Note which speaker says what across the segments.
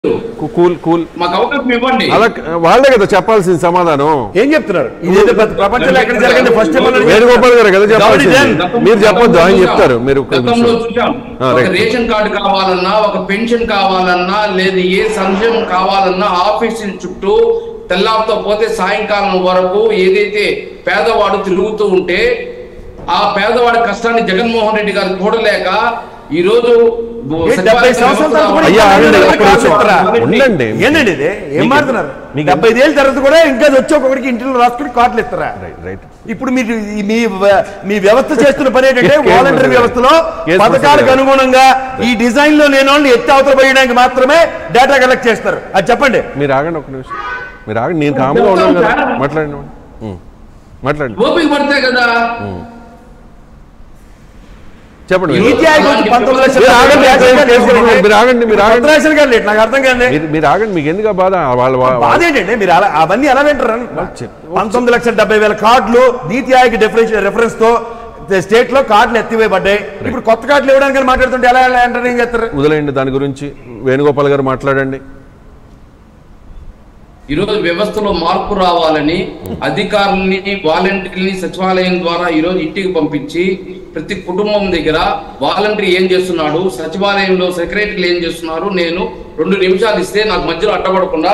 Speaker 1: కు- cool cool
Speaker 2: మాకు అవకాశం ఇవ్వండి
Speaker 1: అలా వాళ్ళే కదా చెప్పాల్సింది సమాధానం
Speaker 3: ఏం చెప్తున్నారు ఇదేదో పెద్ద ప్రపంచంలో ఎక్కడ జరగండి ఫస్ట్
Speaker 1: వేణుగోపాల్ గారు కదా చెప్పాల్సింది
Speaker 3: గౌరీ
Speaker 1: మీరు చెప్పొద్దు ఆయన చెప్తారు మీరు ఒక్క
Speaker 2: గతంలో
Speaker 1: నిమిషం.
Speaker 2: చూశాం
Speaker 1: ఆ,
Speaker 2: ఒక
Speaker 1: రైట్.
Speaker 2: రేషన్ కార్డు కావాలన్నా ఒక పెన్షన్ కావాలన్నా లేదు ఏ సంక్షేమం కావాలన్నా ఆఫీసుల చుట్టూ తెల్లారితో పోతే సాయంకాలం వరకు ఏదైతే పేదవాడు తిరుగుతూ ఉంటే ఆ పేదవాడి కష్టాన్ని జగన్మోహన్ రెడ్డి గారు చూడలేక ఈ రోజు
Speaker 3: డెబ్బై సంవత్సరాల తర్వాత కూడా
Speaker 1: అయ్యా, ఆగండి,
Speaker 3: ఇంకా
Speaker 1: ఒక్క నిమిషం.
Speaker 3: చెప్తారా?
Speaker 1: ఉండండి.
Speaker 3: ఏంటండి ఇది ఏం మారుతున్నారు
Speaker 1: మీకు-
Speaker 3: డెబ్బై ఐదేళ్ళ తర్వాత కూడా ఇంకా అది వచ్చి ఒక్కొక్కడికి ఇంటిలో రాసుకుని కార్డులు ఇస్తారా
Speaker 1: రైట్ రైట్
Speaker 3: ఇప్పుడు మీరు ఈ మీ వ- మీ వ్యవస్థ చేస్తున్న పని ఏంటంటే
Speaker 1: కేసు
Speaker 3: వాలంటరీ
Speaker 1: మసూదా.
Speaker 3: వ్యవస్థలో
Speaker 1: కేసు
Speaker 3: పథకాలకు
Speaker 1: మసూదా.
Speaker 3: అనుగుణంగా ఈ డిజైన్ లో లేని వాళ్ళని ఎత్తి అవతల పోయడానికి మాత్రమే డేటా కలెక్ట్ చేస్తారు అది చెప్పండి
Speaker 1: మీరు ఆగండి ఒక నిమిషం మీరు ఆగండి నేను కామ్గా ఉన్నాను కదా మాట్లాడండి ఉం. మాట్లాడండి
Speaker 2: ఓపిక పడితే కదా
Speaker 1: చెప్పండి
Speaker 3: నీతి ఆయోగ్ వచ్చి పంతొమ్మిది లక్షల
Speaker 1: మీరు ఆగండి,
Speaker 3: రేషన్
Speaker 1: కేసు
Speaker 3: కార్డులు
Speaker 1: పెట్టుకోండి. మీరు ఆగండి, మీరు ఆగండి.
Speaker 3: కొత్త రేషన్ కార్డులు ఏంటి? నాకు అర్థం కాదు
Speaker 1: మీరు మీరు ఆగండి మీకు ఎందుకు ఆ బాధ వాళ్ళ వాళ్ళ-
Speaker 3: బాధ ఏంటండి మీరు అలా అవన్నీ ఎలా వింటారు
Speaker 1: చెప్పు.
Speaker 3: పంతొమ్మిది లక్షల డెబ్బై వేల కార్డులు నీతి ఆయోగ్ డిఫరెన్స్ రెఫరెన్స్ తో స్టేట్ లో కార్డులు ఎత్తివేయబడ్డాయి ఇప్పుడు కొత్త కార్డులు ఇవ్వడానికి మాట్లాడుతుంటే ఎలా ఎలా ఎంటర్ ఏం చేస్తారు
Speaker 1: వదిలేయండి దాని గురించి వేణుగోపాల్ గారు మాట్లాడండి
Speaker 2: ఈ రోజు వ్యవస్థలో మార్పు రావాలని అధికారుల్ని వాలంటీర్ని సచివాలయం ద్వారా ఈ రోజు ఇంటికి పంపించి ప్రతి కుటుంబం దగ్గర వాలంటీర్ ఏం చేస్తున్నాడు సచివాలయంలో సెక్రటరీలు ఏం చేస్తున్నారు నేను రెండు నిమిషాలు ఇస్తే నాకు మధ్యలో అడ్డపడకుండా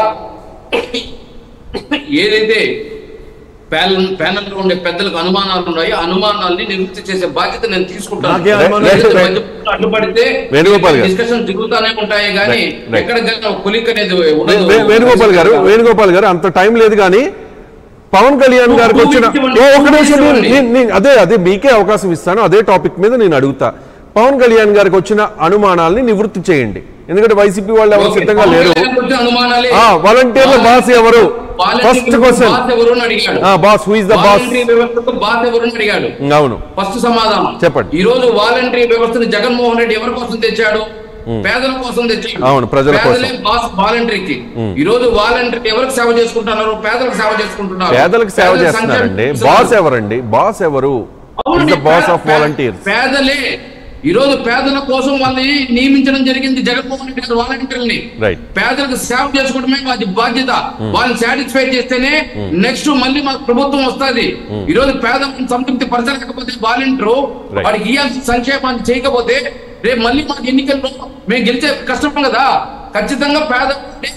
Speaker 2: ఏదైతే ప్యానల్ ప్యానల్లో ఉండే పెద్దలకు అనుమానాలు ఉన్నాయో ఆ అనుమానాల్ని నివృత్తి చేసే బాధ్యత నేను తీసుకుంటాను
Speaker 3: నాకేం అనుమానం
Speaker 2: ఏదైతే
Speaker 1: లేదు.
Speaker 2: మధ్యలో అడ్డుపడితే
Speaker 1: వేణుగోపాల్ గారు.
Speaker 2: డిస్కషన్ జరుగుతానే ఉంటాయి కానీ
Speaker 1: రైట్, రైట్.
Speaker 2: ఎక్కడ కొలిక్ అనేది
Speaker 1: వే-
Speaker 2: ఉండదు.
Speaker 1: వే- వేణుగోపాల్ గారు వేణుగోపాల్ గారు అంత టైం లేదు కానీ పవన్ కళ్యాణ్
Speaker 2: నువ్వు
Speaker 1: గారికి వచ్చిన
Speaker 2: ఊహించమండి,
Speaker 1: ఓ, ఒక్క నిమిషం నేను-
Speaker 2: ఊహించమండి.
Speaker 1: నేను- నేను- అదే అదే మీకే అవకాశం ఇస్తాను అదే టాపిక్ మీద నేను అడుగుతా పవన్ కళ్యాణ్ గారికి వచ్చిన అనుమానాల్ని నివృత్తి చేయండి ఎందుకంటే వైసీపీ వాళ్ళు ఎవరు
Speaker 2: ఓకే,
Speaker 1: సిద్ధంగా
Speaker 2: పవన్
Speaker 1: లేరు
Speaker 2: కళ్యాణ్ గురించి అనుమానాలే.
Speaker 1: ఆ, వాలంటీర్ల బాస్ ఎవరు?
Speaker 2: వాలంటీర్ల
Speaker 1: ఫస్ట్ క్వశ్చన్.
Speaker 2: బాస్ ఎవరు అని అడిగాడు.
Speaker 1: ఆ, boss, who is the boss?
Speaker 2: Volunteer వ్యవస్థకు బాస్ ఎవరు అని అడిగాడు
Speaker 1: అవును
Speaker 2: ఫస్ట్ సమాధానం
Speaker 1: చెప్పండి.
Speaker 2: ఈ రోజు వాలంటరీ వ్యవస్థను జగన్మోహన్ రెడ్డి ఎవరి కోసం తెచ్చాడు పేదల కోసం తెచ్చాడు
Speaker 1: అవును, ప్రజల కోసం.
Speaker 2: పేదలే బాస్ వాలంటరీకి ఈ రోజు వాలంటరీ ఎవరికి సేవ చేసుకుంటున్నారు పేదలకు సేవ చేసుకుంటున్నారు
Speaker 1: పేదలకు సేవ
Speaker 2: పేదల
Speaker 1: చేస్తున్నారండి
Speaker 2: సంక్షేమం
Speaker 1: బాస్ ఎవరండి బాస్ ఎవరు
Speaker 2: అవునండి,
Speaker 1: the boss
Speaker 2: pay-
Speaker 1: off
Speaker 2: pay-
Speaker 1: volunteers
Speaker 2: పేదలే ఈ రోజు పేదల కోసం వాళ్ళని నియమించడం జరిగింది జగన్మోహన్ రెడ్డి గారు వాలంటీర్లని
Speaker 1: రైట్
Speaker 2: పేదలకు సేవ చేసుకోవడమే మాది బాధ్యత వాళ్ళని సాటిస్ఫై చేస్తేనే నెక్స్ట్ మళ్ళీ మాకు ప్రభుత్వం వస్తుంది ఈ రోజు పేద సంతృప్తి పరచలేకపోతే వాలంటీరు
Speaker 1: Right.
Speaker 2: వాడికి ఇవ్వాల్సిన సంక్షేమాన్ని చేయకపోతే రేపు మళ్ళీ మాకు ఎన్నికల్లో మేము గెలిచే కష్టం కదా ఖచ్చితంగా పేద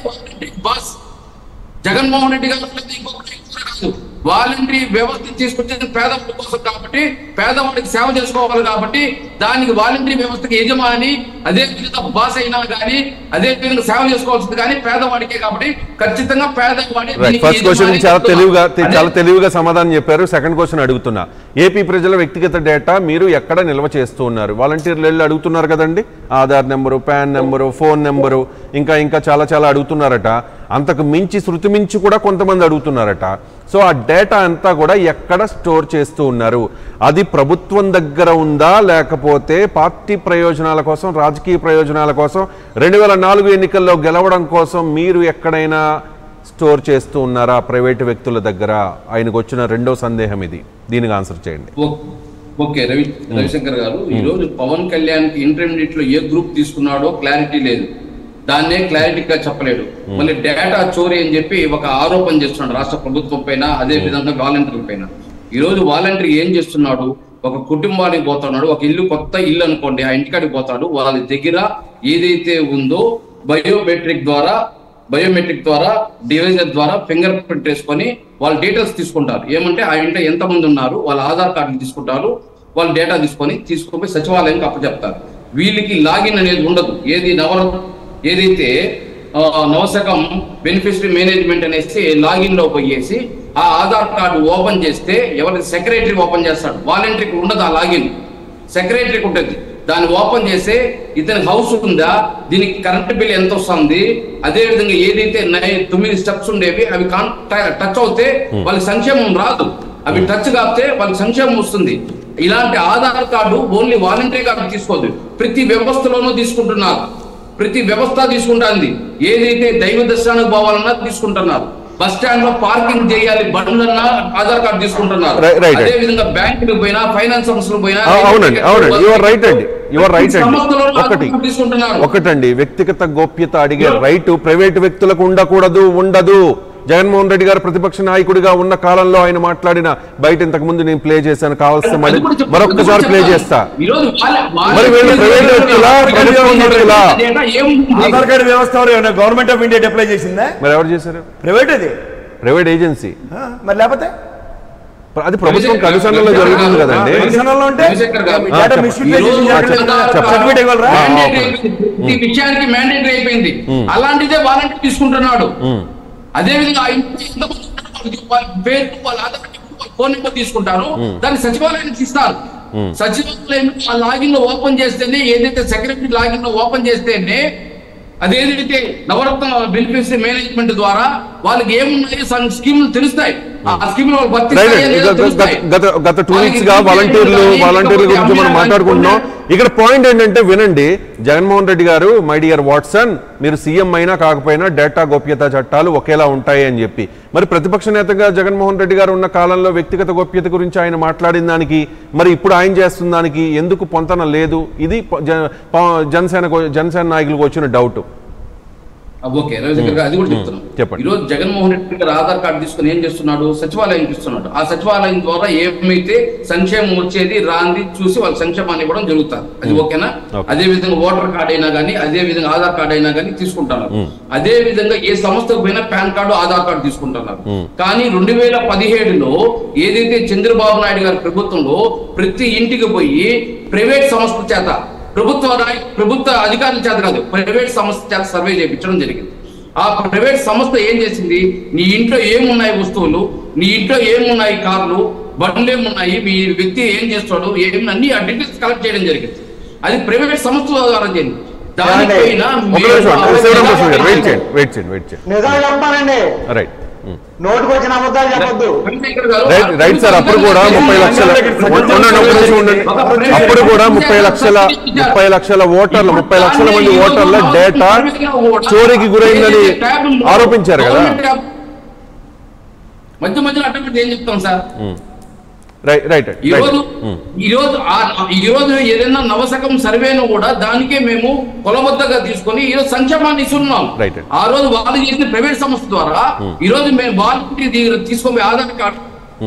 Speaker 2: బాస్ జగన్మోహన్ రెడ్డి గారు లేకపోతే ఇంకొకటి ఇంకొకటి కాదు వాలంటరీ వ్యవస్థ తీసుకొచ్చేది పేదవాడి కోసం కాబట్టి పేదవాడికి సేవ చేసుకోవాలి కాబట్టి దానికి వాలంటరీ వ్యవస్థకి యజమాని అదే విధంగా బాస్ అయినా కానీ అదే విధంగా సేవ చేసుకోవాల్సింది కానీ పేదవాడికే కాబట్టి ఖచ్చితంగా పేదవాడి
Speaker 1: రైట్
Speaker 2: దీనికి
Speaker 1: ఫస్ట్ క్వశ్చన్
Speaker 2: యజమాని
Speaker 1: చాలా తెలివిగా తె-
Speaker 2: అదే-
Speaker 1: చాలా తెలివిగా సమాధానం చెప్పారు సెకండ్ క్వశ్చన్ అడుగుతున్నా ఏపీ ప్రజల వ్యక్తిగత డేటా మీరు ఎక్కడ నిల్వ చేస్తూ ఉన్నారు వాలంటీర్లు వెళ్ళి అడుగుతున్నారు కదండి Aadhaar number PAN number phone number ఇంకా ఇంకా చాలా చాలా అడుగుతున్నారట అంతకు మించి శృతి మించి కూడా కొంతమంది అడుగుతున్నారట సో ఆ డేటా అంతా కూడా ఎక్కడ స్టోర్ చేస్తూ ఉన్నారు అది ప్రభుత్వం దగ్గర ఉందా లేకపోతే పార్టీ ప్రయోజనాల కోసం రాజకీయ ప్రయోజనాల కోసం రెండు వేల నాలుగు ఎన్నికల్లో గెలవడం కోసం మీరు ఎక్కడైనా స్టోర్ చేస్తూ ఉన్నారా ప్రైవేటు వ్యక్తుల దగ్గర ఆయనకు వచ్చిన రెండో సందేహం ఇది దీనికి ఆన్సర్ చేయండి
Speaker 2: ఓ- ఓకే రవి రవిశంకర్ గారు ఈ రోజు పవన్ కళ్యాణ్ కి ఇంటర్మీడియట్ లో ఏ గ్రూప్ తీసుకున్నాడో క్లారిటీ లేదు దాన్నే క్లారిటీగా చెప్పలేడు మళ్ళీ డేటా చోరీ అని చెప్పి ఒక ఆరోపణ చేస్తున్నాడు రాష్ట్ర ప్రభుత్వం పైన అదే విధంగా వాలంటీర్ల పైన ఈ రోజు వాలంటీర్ ఏం చేస్తున్నాడు ఒక కుటుంబానికి పోతున్నాడు ఒక ఇల్లు కొత్త ఇల్లు అనుకోండి ఆ ఇంటికాడికి పోతాడు వాళ్ళ దగ్గర ఏదైతే ఉందో బయోమెట్రిక్ ద్వారా బయోమెట్రిక్ ద్వారా డివైజర్ ద్వారా ఫింగర్ ప్రింట్ వేసుకొని వాళ్ళ డీటెయిల్స్ తీసుకుంటారు ఏమంటే ఆ ఇంట్లో ఎంత మంది ఉన్నారు వాళ్ళ ఆధార్ కార్డులు తీసుకుంటారు వాళ్ళ డేటా తీసుకొని తీసుకుపోయి సచివాలయంకి అప్పచెప్తారు వీళ్ళకి లాగిన్ అనేది ఉండదు ఏది నవ ఏదైతే ఆ, నవశకం బెనిఫిషరీ మేనేజ్మెంట్ అనేసి లాగిన్ లో పోయేసి ఆ ఆధార్ కార్డు ఓపెన్ చేస్తే ఎవరి సెక్రటరీ ఓపెన్ చేస్తాడు వాలంటీర్కి ఉండదు ఆ లాగిన్ సెక్రటరీకి ఉంటుంది దాన్ని ఓపెన్ చేస్తే ఇతని హౌస్ ఉందా దీనికి కరెంట్ బిల్ ఎంత వస్తుంది అదే విధంగా ఏదైతే నై- తొమ్మిది స్టెప్స్ ఉండేవి అవి కాన్ టచ్ అవుతే వాళ్ళకి సంక్షేమం రాదు అవి టచ్ కాకపోతే వాళ్ళకి సంక్షేమం వస్తుంది ఇలాంటి Aadhaar card only voluntary card తీసుకోదు ప్రతి వ్యవస్థలోనూ తీసుకుంటున్నారు ప్రతి వ్యవస్థ తీసుకుంటుంది ఏదైతే దైవ దర్శనానికి పోవాలన్నా తీసుకుంటున్నారు బస్ స్టాండ్ లో పార్కింగ్ చేయాలి బండ్లన్నా ఆధార్ కార్డు తీసుకుంటున్నారు
Speaker 1: Right, right,
Speaker 2: అదే
Speaker 1: right.
Speaker 2: విధంగా బ్యాంకులకు పోయినా ఫైనాన్స్ సంస్థలకు పోయినా
Speaker 1: ఆ, అవునండి అవునండి యు ఆర్ రైట్ అండి యువర్ రైట్ అండి
Speaker 2: సంస్థలో
Speaker 1: ఒకటి
Speaker 2: ఆధార్ తీసుకుంటున్నారు
Speaker 1: ఒకటండి వ్యక్తిగత గోప్యత అడిగే రైట్ ప్రైవేట్ వ్యక్తులకు ఉండకూడదు ఉండదు జగన్మోహన్ రెడ్డి గారు ప్రతిపక్ష నాయకుడిగా ఉన్న కాలంలో ఆయన మాట్లాడిన బయట ఇంతకు ముందు నేను ప్లే చేశాను కావాల్సిన
Speaker 2: అది
Speaker 1: మళ్ళీ
Speaker 2: కూడా చెప్తాను.
Speaker 1: మరొక్కసారి
Speaker 2: అది కూడా
Speaker 1: ప్లే
Speaker 2: చెప్తాను.
Speaker 1: చేస్తా
Speaker 2: ఈరోజు వాళ్ళ- వాళ్ళ-
Speaker 1: మరి వీళ్ళు ప్రైవేట్ వ్యక్తులా, ప్రభుత్వం వ్యక్తులా?
Speaker 2: డేటా ఏముంది?
Speaker 3: ఆధార్ కార్డు వ్యవస్థ ఎవరు ఏమైనా గవర్నమెంట్ ఆఫ్ ఇండియా అప్లై చేసిందా
Speaker 1: మరి ఎవరు చేశారు
Speaker 3: ప్రైవేట్ అది
Speaker 1: ప్రైవేట్ ఏజెన్సీ
Speaker 3: ఆ, మరి లేకపోతే
Speaker 1: అది ప్రభుత్వం కనుసన్నలో జరుగుతుంది కదండి
Speaker 3: పరిశ్రమలో ఉంటే
Speaker 2: రవిశంకర్ గారు,
Speaker 3: మీ డేటా
Speaker 1: చెప్పండి.
Speaker 3: మిస్యూజ్
Speaker 2: ఈరోజు
Speaker 3: చేసి జరగలేదు కదా?
Speaker 1: చెప్పండి.
Speaker 3: సర్టిఫికేట్ ఇవ్వగలరా
Speaker 1: ఆ,
Speaker 2: Mandate అయిపోయింది. ఈ విషయానికి మ్యాండేటరీ అయిపోయింది అలాంటిదే వాలంటీర్ తీసుకుంటున్నాడు అదే విధంగా ఆ ఇంట్లో ఎంతమంది ఉన్నారో వాళ్ళకి వాళ్ళ పేరు వాళ్ళ ఆధార్ కార్డు, వాళ్ళ ఫోన్ నెంబర్ తీసుకుంటారు దాన్ని సచివాలయానికి ఇస్తారు సచివాలయం ఆ లాగిన్ లో ఓపెన్ చేస్తేనే ఏదైతే సెక్రటరీ లాగిన్ లో ఓపెన్ చేస్తేనే అదేదైతే నవరత్న బెనిఫిట్స్ మేనేజ్మెంట్ ద్వారా వాళ్ళకి ఏమున్నాయి సమ్ స్కీములు తెలుస్తాయి ఆ స్కీములు వాళ్ళు
Speaker 1: రైట్
Speaker 2: వర్తిస్తాయో లేదో
Speaker 1: గత-
Speaker 2: తెలుస్తాయి.
Speaker 1: గత గత టూ
Speaker 2: వాళ్ళకి
Speaker 1: వీక్స్ గా
Speaker 2: ఇంటికి
Speaker 1: వాలంటీర్లు
Speaker 2: కానీ,
Speaker 1: వాలంటీర్ల
Speaker 2: లేకపోతే
Speaker 1: గురించి మనం
Speaker 2: అమ్మాయిలు
Speaker 1: మాట్లాడుకుంటున్నాం
Speaker 2: కానీ
Speaker 1: ఇక్కడ పాయింట్ ఏంటంటే వినండి జగన్మోహన్ రెడ్డి గారు మై డియర్ వాట్సన్ మీరు సీఎం అయినా కాకపోయినా డేటా గోప్యత చట్టాలు ఒకేలా ఉంటాయి అని చెప్పి మరి ప్రతిపక్ష నేతగా జగన్మోహన్ రెడ్డి గారు ఉన్న కాలంలో వ్యక్తిగత గోప్యత గురించి ఆయన మాట్లాడిన దానికి మరి ఇప్పుడు ఆయన చేస్తున్న దానికి ఎందుకు పొంతన లేదు ఇది ప- జ- ప- జనసేన జనసేన నాయకులకు వచ్చిన డౌట్
Speaker 2: ఆ, ఓకే రవిశంకర్ గారు అది కూడా చెప్తున్నాం
Speaker 1: చెప్పండి.
Speaker 2: ఈ రోజు జగన్మోహన్ రెడ్డి గారు ఆధార్ కార్డు తీసుకుని ఏం చేస్తున్నాడు సచివాలయం ఇస్తున్నాడు ఆ సచివాలయం ద్వారా ఏమైతే సంక్షేమం వచ్చేది రాంది చూసి వాళ్ళ సంక్షేమాన్ని ఇవ్వడం జరుగుతారు అది ఓకేనా
Speaker 1: ఓకే.
Speaker 2: అదే విధంగా ఓటర్ కార్డు అయినా కానీ అదే విధంగా ఆధార్ కార్డు అయినా కానీ తీసుకుంటున్నారు అదే విధంగా ఏ సంస్థకు పోయినా పాన్ కార్డు ఆధార్ కార్డు తీసుకుంటున్నారు కానీ రెండు వేల పదిహేడులో ఏదైతే చంద్రబాబు నాయుడు గారి ప్రభుత్వంలో ప్రతి ఇంటికి పోయి ప్రైవేట్ సంస్థ చేత ప్రభుత్వ నాయ- ప్రభుత్వ అధికారుల చేత కాదు ప్రైవేట్ సంస్థ చేత సర్వే చేయించడం జరిగింది ఆ ప్రైవేట్ సంస్థ ఏం చేసింది నీ ఇంట్లో ఏమున్నాయి వస్తువులు నీ ఇంట్లో ఏమున్నాయి కార్లు బండ్లు ఏమున్నాయి మీ వ్యక్తి ఏం చేస్తాడు ఏమి అన్ని ఆ డీటెయిల్స్ కలెక్ట్ చేయడం జరిగింది అది ప్రైవేట్ సంస్థ ద్వారా జరిగింది దానిపైన
Speaker 1: ఒక
Speaker 2: మేము
Speaker 1: నిమిషం
Speaker 2: అవగాహన
Speaker 1: శివరామకృష్ణ గారు వెయిట్
Speaker 2: చేయాలి.
Speaker 1: చేయండి వెయిట్ చేయండి వెయిట్ చేయండి
Speaker 4: నిజం చెప్తానండి
Speaker 1: రైట్
Speaker 4: నోటికి వచ్చిన అబద్ధాలు చెప్పొద్దు
Speaker 2: వెంకటేశ్వర గారు,
Speaker 1: రైట్ రైట్ సార్ అప్పుడు కూడా ముప్పై లక్షల ఉండండి, ఒక్క నిమిషం ఉండండి. అప్పుడు కూడా ముప్పై లక్షల ముప్పై లక్షల ఓటర్లు ముప్పై లక్షల మంది ఓటర్ల డేటా చోరీకి గురైందని ఆరోపించారు కదా
Speaker 2: మధ్య మధ్యలో అటెంప్ట్ ఏం చెప్తాం సార్
Speaker 1: రైట్ రైట్
Speaker 2: ఈ రోజు ఈ రోజు ఆ- ఈ రోజు ఏదైనా నవశకం సర్వేను కూడా దానికే మేము కొలబద్దగా తీసుకొని ఈ రోజు సంక్షేమాన్ని ఇస్తున్నాం
Speaker 1: Right.
Speaker 2: ఆ రోజు వాళ్ళు చేసిన ప్రైవేట్ సంస్థ ద్వారా ఈ రోజు మేము వాలంటీర్ దగ్గర తీసుకొని ఆధార్ కార్డు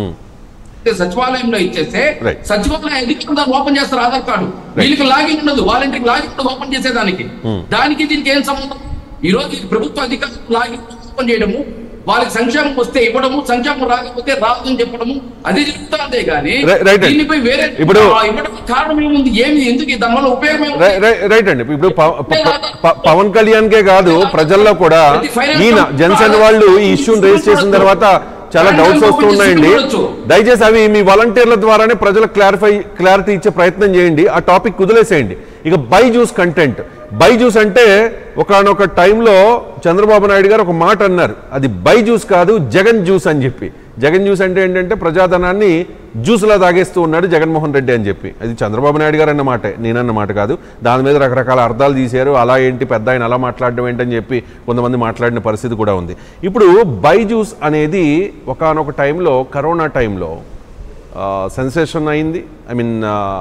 Speaker 2: సచివాలయంలో ఇచ్చేస్తే
Speaker 1: Right.
Speaker 2: సచివాలయం అధికారులు దాన్ని ఓపెన్ చేస్తారు ఆధార్ కార్డు వీళ్ళకి లాగిన్ ఉండదు వాలంటీర్ లాగిన్ ఉండదు ఓపెన్ చేసేదానికి దానికి దీనికి ఏం సంబంధం ఈ రోజు ఈ ప్రభుత్వ అధికారులు లాగిన్ ఓపెన్ చేయడము వాళ్ళకి సంక్షేమం వస్తే ఇవ్వడము సంక్షేమం రాకపోతే రాదు అని చెప్పడము అదే చెప్తా అంతే కానీ
Speaker 1: Right, right అండి.
Speaker 2: దీనిపై వేరే
Speaker 1: ఇప్పుడు-
Speaker 2: ఆ, ఇవ్వడం కారణం ఏముంది ఏమి ఎందుకు ఈ దానివల్ల ఉపయోగం ఏముంది?
Speaker 1: రై- రై- రైట్ అండి ఇప్పుడు పవ- ప- ప- పవన్ కళ్యాణ్ కే కాదు ప్రజల్లో కూడా ఈయన జనసేన వాళ్ళు ఈ ఇష్యూని రేస్ చేసిన తర్వాత చాలా డౌట్స్ వస్తూ ఉన్నాయండి దయచేసి అవి మీ వాలంటీర్ల ద్వారానే ప్రజలకు క్లారిఫై క్లారిటీ ఇచ్చే ప్రయత్నం చేయండి ఆ టాపిక్ కుదిలేసేయండి ఇక Byju's content Byju's అంటే ఒకనొక టైంలో చంద్రబాబు నాయుడు గారు ఒక మాట అన్నారు అది బై జ్యూస్ కాదు జగన్ జ్యూస్ అని చెప్పి జగన్ జ్యూస్ అంటే ఏంటంటే ప్రజాధనాన్ని జ్యూస్లా తాగేస్తూ ఉన్నాడు జగన్మోహన్ రెడ్డి అని చెప్పి అది చంద్రబాబు నాయుడు గారు అన్న మాటే నేనన్న మాట కాదు దాని మీద రకరకాల అర్థాలు తీశారు అలా ఏంటి పెద్ద ఆయన అలా మాట్లాడడం ఏంటని చెప్పి కొంతమంది మాట్లాడిన పరిస్థితి కూడా ఉంది ఇప్పుడు బై జ్యూస్ అనేది ఒకనొక టైంలో కరోనా టైంలో సెన్సేషన్ అయింది ఐ మీన్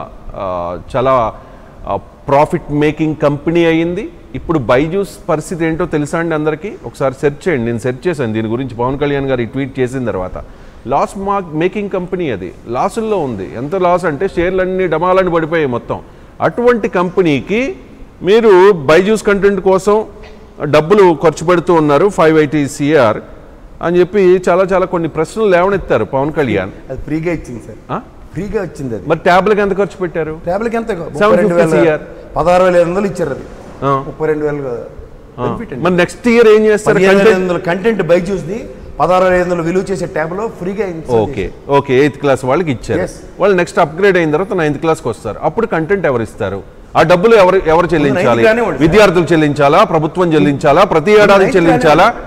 Speaker 1: చాలా ప్రాఫిట్ మేకింగ్ కంపెనీ అయ్యింది ఇప్పుడు బైజూస్ పరిస్థితి ఏంటో తెలుసా అండి అందరికీ ఒకసారి సెర్చ్ చేయండి నేను సెర్చ్ చేశాను దీని గురించి పవన్ కళ్యాణ్ గారు ఈ ట్వీట్ చేసిన తర్వాత లాస్ మార్క్ మేకింగ్ కంపెనీ అది లాసుల్లో ఉంది ఎంత లాస్ అంటే షేర్లన్నీ డమాలని పడిపోయాయి మొత్తం అటువంటి కంపెనీకి మీరు బైజూస్ కంటెంట్ కోసం డబ్బులు ఖర్చు పెడుతూ ఉన్నారు ఫైవ్ ఎయిటీ సిఆర్ అని చెప్పి చాలా చాలా కొన్ని ప్రశ్నలు లేవనెత్తారు పవన్ కళ్యాణ్
Speaker 3: అది ఫ్రీగా ఇచ్చింది సార్
Speaker 1: ఆ?
Speaker 3: ఫ్రీగా వచ్చింది అది
Speaker 1: మరి ట్యాబ్లకు ఎంత ఖర్చు పెట్టారు
Speaker 3: ట్యాబ్లెట్ ఎంత
Speaker 1: Seven
Speaker 3: రెండు
Speaker 1: fifty
Speaker 3: వేల
Speaker 1: CR.
Speaker 3: పదహారు వేల ఐదు వందలు ఇచ్చారు అది
Speaker 1: ఆ.
Speaker 3: ముప్పై రెండు వేలు
Speaker 1: ఆ.
Speaker 3: benefit అండి.
Speaker 1: మరి నెక్స్ట్ ఇయర్ ఏం చేస్తారు
Speaker 3: పదిహేను వేల ఐదు
Speaker 1: కంటెంట్
Speaker 3: వందల కంటెంట్ బై చూసి పదహారు వేల ఐదు వందలు విలువ చేసే ట్యాబ్ లో ఫ్రీగా install
Speaker 1: okay okay eighth class వాళ్ళకి ఇచ్చారు
Speaker 3: Yes.
Speaker 1: వాళ్ళు నెక్స్ట్ అప్గ్రేడ్ అయిన తర్వాత నైన్త్ క్లాస్కి వస్తారు అప్పుడు కంటెంట్ ఎవరు ఇస్తారు ఆ డబ్బులు ఎవరు ఎవరు చెల్లించాలి
Speaker 3: ninth కానివ్వండి.
Speaker 1: విద్యార్థులు చెల్లించాలా ప్రభుత్వం చెల్లించాలా ప్రతి ఏడాది
Speaker 3: ninth
Speaker 1: చెల్లించాలా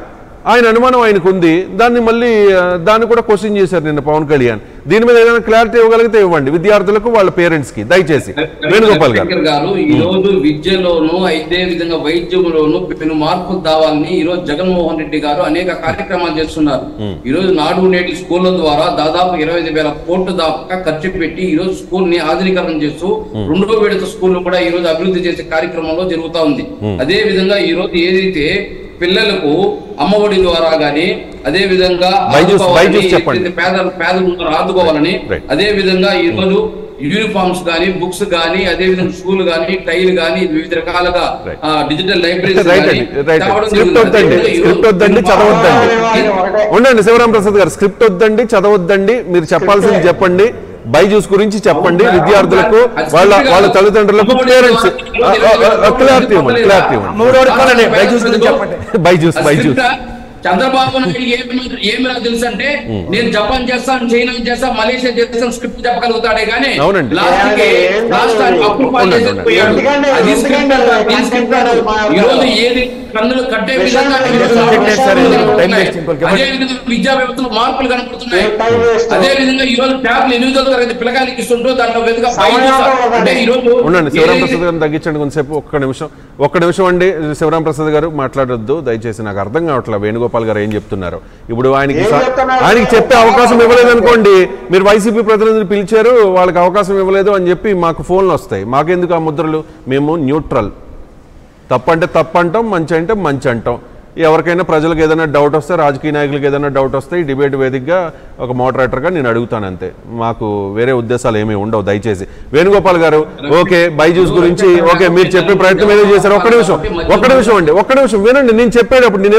Speaker 1: ఆయన అనుమానం ఆయనకు ఉంది దాన్ని మళ్ళీ ఆ, దాన్ని కూడా క్వశ్చన్ చేశారు నిన్న పవన్ కళ్యాణ్ దీని మీద ఏదైనా క్లారిటీ ఇవ్వగలిగితే ఇవ్వండి విద్యార్థులకు వాళ్ళ పేరెంట్స్ కి దయచేసి వేణుగోపాల్ గారు
Speaker 2: శంకర్ గారు ఈ రోజు విద్యలోను అదే విధంగా వైద్యంలోను పెను మార్పులు తేవాలని ఈ రోజు జగన్మోహన్ రెడ్డి గారు అనేక కార్యక్రమాలు చేస్తున్నారు ఈ రోజు నాడు నేటి స్కూళ్ళ ద్వారా దాదాపు ఇరవై ఐదు వేల కోట్ల దాకా ఖర్చు పెట్టి ఈ రోజు స్కూల్ ని ఆధునీకరణ చేస్తూ రెండో విడత స్కూల్ కూడా ఈ రోజు అభివృద్ధి చేసే కార్యక్రమంలో జరుగుతా ఉంది అదే విధంగా ఈ రోజు ఏదైతే పిల్లలకు అమ్మఒడి ద్వారా గాని అదే విధంగా
Speaker 1: బైజూస్-
Speaker 2: ఆదుకోవాలని,
Speaker 1: బైజూస్ చెప్పండి.
Speaker 2: ఏదైతే పేదలు పేదలు ఉన్నారో ఆదుకోవాలని
Speaker 1: Right.
Speaker 2: అదే విధంగా ఈ రోజు యూనిఫామ్స్ గానీ బుక్స్ గానీ అదే విధంగా స్కూల్ గానీ టైల్ గానీ వివిధ రకాలుగా
Speaker 1: Right.
Speaker 2: ఆ, డిజిటల్ లైబ్రరీస్
Speaker 1: రైట్
Speaker 2: గానీ
Speaker 1: అండి రైట్
Speaker 2: తేవడం
Speaker 1: స్క్రిప్ట్
Speaker 2: జరుగుతుంది.
Speaker 1: వద్దండి
Speaker 2: అదే విధంగా ఈ
Speaker 1: స్క్రిప్ట్
Speaker 2: రోజు
Speaker 1: వద్దండి చదవద్దండి
Speaker 4: ఒకటే
Speaker 1: ఉండండి శివరాం ప్రసాద్ గారు స్క్రిప్ట్ వద్దండి చదవద్దండి మీరు చెప్పాల్సింది చెప్పండి బైజూస్ గురించి చెప్పండి విద్యార్థులకు వాళ్ళ వాళ్ళ తల్లిదండ్రులకు పేరెంట్స్ క్లారిటీ ఇవ్వండి క్లారిటీ ఇవ్వండి
Speaker 3: మూడు వరకు కొనండి బైజూస్ గురించి చెప్పండి
Speaker 1: బైజూస్
Speaker 2: ఆ
Speaker 1: బైజూస్
Speaker 2: స్క్రిప్ట్ చంద్రబాబు నాయుడు ఏమి ఏమి నాకు తెలుసు అంటే నేను జపాన్ చేస్తాను చైనా చేస్తాను మలేషియా చేస్తాను స్క్రిప్ట్ చెప్పగలుగుతాడే కానీ
Speaker 1: అవునండి.
Speaker 2: లాస్ట్ కి
Speaker 4: ఏమండి?
Speaker 2: రాష్ట్రానికి అప్పులు పాలు
Speaker 1: ఉండండి,
Speaker 2: చేసి
Speaker 1: ఉండండి.
Speaker 2: పోయాడు.
Speaker 4: ఎందుకండి?
Speaker 2: అది
Speaker 4: ఎందుకండి?
Speaker 2: స్క్రిప్ట్ అన్నారు, దీని
Speaker 4: కాన్సెప్ట్
Speaker 2: స్క్రిప్ట్ అన్నారు.
Speaker 4: అన్నారు.
Speaker 2: ఈ రోజు ఏది కన్నులు కట్టే విధంగా
Speaker 4: విషయం-
Speaker 2: ఈ రోజు
Speaker 4: విషయం
Speaker 2: ఆలోచనలు
Speaker 4: సార్, ఇది
Speaker 2: జరుగుతున్నాయి.
Speaker 3: టైం వేస్ట్ ఇంకొకరికి
Speaker 2: అదే విధంగా విద్యా వ్యవస్థలో మార్పులు కనపడుతున్నాయి
Speaker 4: ఏం టైం వేస్ట్?
Speaker 2: అదే విధంగా ఈ రోజు ట్యాబ్లు ఎనిమిదో తరగతి పిల్లకాయలకి ఇస్తుంటూ దాంట్లో విధంగా
Speaker 4: సమయం
Speaker 2: అంటే ఈ రోజు
Speaker 1: ఉండండి శివరాం
Speaker 2: ఏదైతే-
Speaker 1: ప్రసాద్ గారిని తగ్గించండి కొంతసేపు ఒక్క నిమిషం ఒక్క నిమిషం అండి శివరాం ప్రసాద్ గారు మాట్లాడొద్దు దయచేసి నాకు అర్థం కావట్లేదు వేణుగోపాల్ గారు ఏం చెప్తున్నారు ఇప్పుడు ఆయనకి
Speaker 4: ఏం
Speaker 1: సా-
Speaker 4: చెప్తున్నారు?
Speaker 1: ఆయనకి చెప్పే అవకాశం ఇవ్వలేదు అనుకోండి మీరు వైసీపీ ప్రతినిధులు పిలిచారు వాళ్ళకి అవకాశం ఇవ్వలేదు అని చెప్పి మాకు ఫోన్లు వస్తాయి మాకెందుకు ఆ ముద్రలు మేము న్యూట్రల్ తప్పంటే తప్పు అంటాం మంచి అంటే మంచి అంటాం ఎవరికైనా ప్రజలకు ఏదైనా డౌట్ వస్తే రాజకీయ నాయకులకు ఏదైనా డౌట్ వస్తే ఈ డిబేట్ వేదికగా ఒక మోడరేటర్గా నేను అడుగుతాను అంతే మాకు వేరే ఉద్దేశాలు ఏమీ ఉండవు దయచేసి వేణుగోపాల్ గారు ఓకే బైజూస్ గురించి ఓకే మీరు చెప్పే ప్రయత్నం ఏదో చేశారు ఒక్క నిమిషం ఒక్క నిమిషం అండి ఒక్క నిమిషం వినండి నేను చెప్పేటప్పుడు నేను